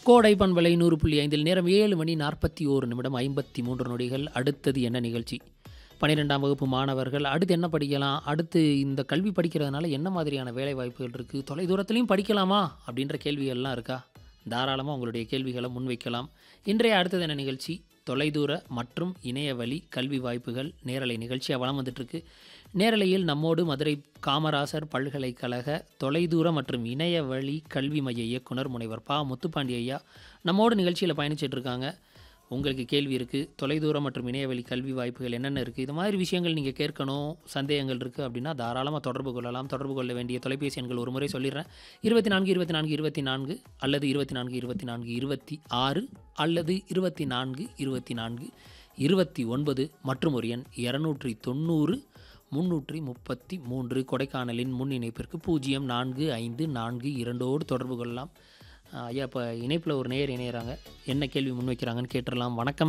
கோடை பண்பலை நூறு புள்ளி ஐந்தில் நேரம் ஏழு மணி நாற்பத்தி ஓரு நிமிடம் ஐம்பத்தி மூன்று நொடிகள் அடுத்தது என்ன நிகழ்ச்சி பன்னிரெண்டாம் வகுப்பு மாணவர்கள் அடுத்து என்ன படிக்கலாம் அடுத்து இந்த கல்வி படிக்கிறதுனால என்ன மாதிரியான வேலை வாய்ப்புகள் இருக்குது தொலை தூரத்துலையும் படிக்கலாமா அப்படின்ற கேள்விகள்லாம் இருக்கா தாராளமாக உங்களுடைய கேள்விகளை முன்வைக்கலாம் இன்றைய அடுத்தது என்ன நிகழ்ச்சி தொலைதூர மற்றும் இணையவழி கல்வி வாய்ப்புகள் நேரலை நிகழ்ச்சியாக வளம் வந்துட்டுருக்கு நேரலையில் நம்மோடு மதுரை காமராசர் பல்கலைக்கழக தொலைதூர மற்றும் இணையவழி கல்வி மைய இயக்குனர் முனைவர் பா முத்துப்பாண்டி ஐயா நம்மோடு நிகழ்ச்சியில் பயணிச்சிட்டு இருக்காங்க உங்களுக்கு கேள்வி இருக்குது தொலைதூர மற்றும் இணையவழி கல்வி வாய்ப்புகள் என்னென்ன இருக்குது இது மாதிரி விஷயங்கள் நீங்கள் கேட்கணும் சந்தேகங்கள் இருக்குது அப்படின்னா தாராளமாக தொடர்பு கொள்ளலாம் தொடர்பு கொள்ள வேண்டிய தொலைபேசி எண்கள் ஒரு முறை சொல்லிடுறேன் இருபத்தி நான்கு இருபத்தி நான்கு இருபத்தி நான்கு அல்லது இருபத்தி நான்கு இருபத்தி நான்கு இருபத்தி ஆறு அல்லது இருபத்தி நான்கு இருபத்தி நான்கு இருபத்தி ஒன்பது மற்றும் ஒரு எண் இரநூற்றி தொண்ணூறு முன்னூற்றி முப்பத்தி மூன்று கொடைக்கானலின் முன் இணைப்பிற்கு பூஜ்ஜியம் நான்கு ஐந்து நான்கு இரண்டோடு தொடர்பு கொள்ளலாம் ஆஹ் ஐயா இப்போ இணைப்பில் ஒரு நேர் இணையறாங்க என்ன கேள்வி முன்வைக்கிறாங்கன்னு கேட்டுடலாம் வணக்கம்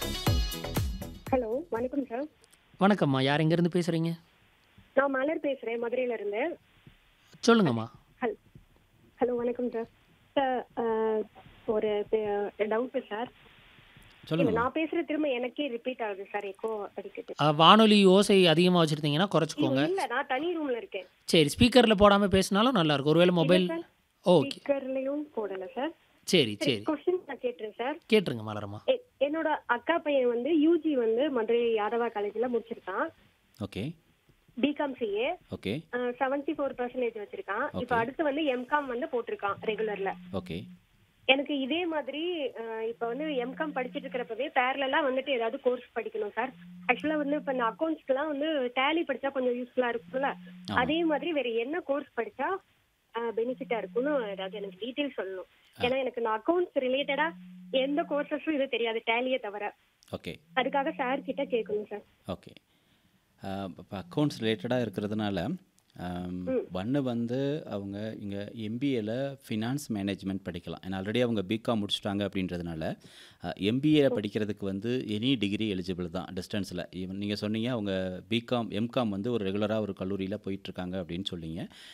ஹலோ வணக்கம் சார் வணக்கம்மா யார் எங்கேருந்து பேசுகிறீங்க நான் மலர் பேசுறேன் மதுரையில இருந்து சொல்லுங்கம்மா ஹல் ஹலோ வணக்கம் சார் சார் அஹ், ஒரு டவுட் சார் இல்ல சொல்லுங்க நான் பேசுற திரும்ப எனக்கே ரிப்பீட் ஆகுது சார் எக்கோ அடிக்குது ஆஹ் வானொலி ஓசை அதிகமாக வச்சுருந்தீங்கன்னா குறைச்சிக்கோங்க இல்ல நான் தனி ரூம்ல இருக்கேன் சரி ஸ்பீக்கரில் போடாமல் பேசினாலும் நல்லாயிருக்கும் ஒருவேளை மொபைல் சார் ஓகே ஸ்பீக்கர்லயும் போடல சார் சரி சரி கொஸ்டின் நான் கேட்டுறேன் சார் கேட்டுருங்க மலரம்மா எ- என்னோட அக்கா பையன் வந்து யூஜி வந்து மதுரை யாதவா காலேஜ்ல முடிச்சிருக்கான் okay BCom CA okay seventy four percentage வச்சிருக்கான் இப்போ Okay. அடுத்து வந்து எம்காம் வந்து போட்டிருக்கான் ரெகுலர்ல ஓகே எனக்கு இதே மாதிரி அஹ், இப்ப வந்து எம்காம் படிச்சிட்டு இருக்கிறப்பவே பேரலா வந்துட்டு ஏதாவது கோர்ஸ் படிக்கணும் சார் ஆக்சுவலா வந்து இப்ப இந்த அக்கௌண்ட்ஸ்க்குலாம் வந்து டேலி படிச்சா கொஞ்சம் யூஸ்ஃபுல்லா இருக்கும்ல ஆமா. அதே மாதிரி வேற என்ன கோர்ஸ் படிச்சா பெனிஃபிட்டா இருக்கும்னு ஏதாவது எனக்கு டீட்டெயில் சொல்லணும் ஏன்னா எனக்கு இந்த அக்கௌண்ட்ஸ் ரிலேட்டடா எந்த கோர்சஸும் இது தெரியாது டேலியே தவிர ஓகே அதுக்காக சார் கிட்ட கேட்கணும் சார் ஓகே இப்போ அக்கௌண்ட்ஸ் ரிலேட்டடாக இருக்கிறதுனால ஒன்று வந்து அவங்க இங்கே எம்பிஏல ஃபினான்ஸ் மேனேஜ்மெண்ட் படிக்கலாம் ஏன்னா ஆல்ரெடி அவங்க பிகாம் முடிச்சிட்டாங்க அப்படின்றதுனால எம்பிஏ படிக்கிறதுக்கு வந்து எனி டிகிரி எலிஜிபிள் தான் டிஸ்டன்ஸில் ஈவன் நீங்கள் சொன்னீங்க அவங்க பிகாம் எம்காம் வந்து ஒரு ரெகுலராக ஒரு கல்லூரியில் போயிட்டுருக்காங்க அப்படின்னு சொன்னீங்க